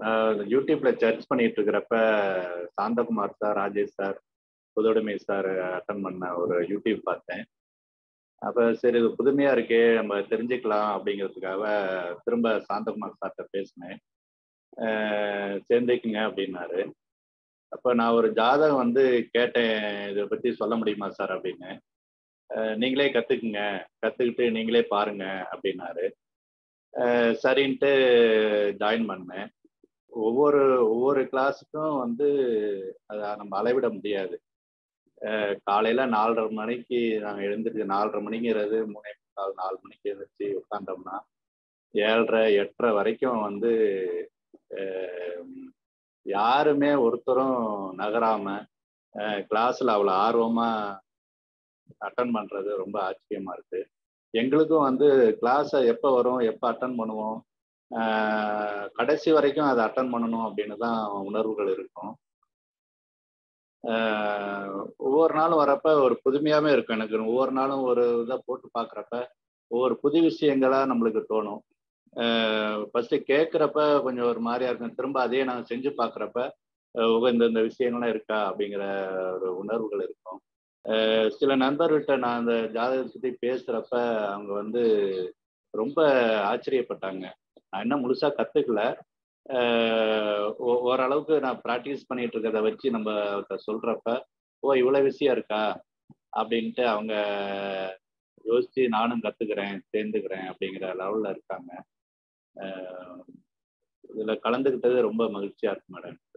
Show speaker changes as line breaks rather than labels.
யூடியூப்ல சர்ச் பண்ணிட்டு இருக்கிறப்ப சாந்தகுமார் சார் ராஜேஷ் சார் புதுடைமை சார் அட்டன் பண்ண ஒரு யூடியூப் பார்த்தேன் அப்போ சரி இது புதுமையா இருக்கே நம்ம தெரிஞ்சுக்கலாம் அப்படிங்கிறதுக்காக திரும்ப சாந்தகுமார் சார்கிட்ட பேசினேன் சேர்ந்துக்குங்க அப்படின்னாரு அப்போ நான் ஒரு ஜாதகம் வந்து கேட்டேன் இதை பற்றி சொல்ல முடியுமா சார் அப்படின்னு நீங்களே கற்றுக்குங்க கற்றுக்கிட்டு நீங்களே பாருங்க அப்படின்னாரு சரின்ட்டு ஜாயின் பண்ணேன் ஒவ்வொரு ஒவ்வொரு கிளாஸுக்கும் வந்து அதை நம்ம அளவிட முடியாது காலையில் நாலரை மணிக்கு நாங்கள் எழுந்திருக்கு நாலரை மணிங்கிறது மூணே முக்கால் நாலு மணிக்கு எழுந்திரிச்சு உட்காந்தோம்னா ஏழரை எட்டரை வரைக்கும் வந்து யாருமே ஒருத்தரும் நகராம கிளாஸில் அவ்வளோ ஆர்வமாக அட்டன் பண்ணுறது ரொம்ப ஆச்சரியமாக இருக்கு எங்களுக்கும் வந்து கிளாஸை எப்போ வரும் எப்போ அட்டன் பண்ணுவோம் கடைசி வரைக்கும் அதை அட்டன் பண்ணணும் அப்படின்னு தான் உணர்வுகள் இருக்கும் ஒவ்வொரு நாளும் வரப்ப ஒரு புதுமையாகவே இருக்கும் எனக்கு ஒவ்வொரு நாளும் ஒரு இதை போட்டு பார்க்குறப்ப ஒவ்வொரு புது விஷயங்களா நம்மளுக்கு தோணும் ஃபர்ஸ்ட் கேட்குறப்ப கொஞ்சம் ஒரு மாதிரியா இருக்கும் திரும்ப அதையே நாங்கள் செஞ்சு பார்க்குறப்ப இந்த இந்த விஷயங்கள்லாம் இருக்கா அப்படிங்கிற ஒரு உணர்வுகள் இருக்கும் சில நண்பர்கிட்ட நான் அந்த ஜாதகத்தை பற்றி பேசுகிறப்ப அவங்க வந்து ரொம்ப ஆச்சரியப்பட்டாங்க நான் இன்னும் முழுசாக கற்றுக்கல ஓரளவுக்கு நான் ப்ராக்டிஸ் பண்ணிட்டு இருக்கிறத வச்சு நம்ம சொல்கிறப்ப ஓ இவ்வளோ விஷயம் இருக்கா அப்படின்ட்டு அவங்க யோசித்து நானும் கற்றுக்கிறேன் சேர்ந்துக்கிறேன் அப்படிங்கிற லெவலில் இருக்காங்க இதில் கலந்துக்கிட்டது ரொம்ப மகிழ்ச்சியாக இருக்கு மேடம்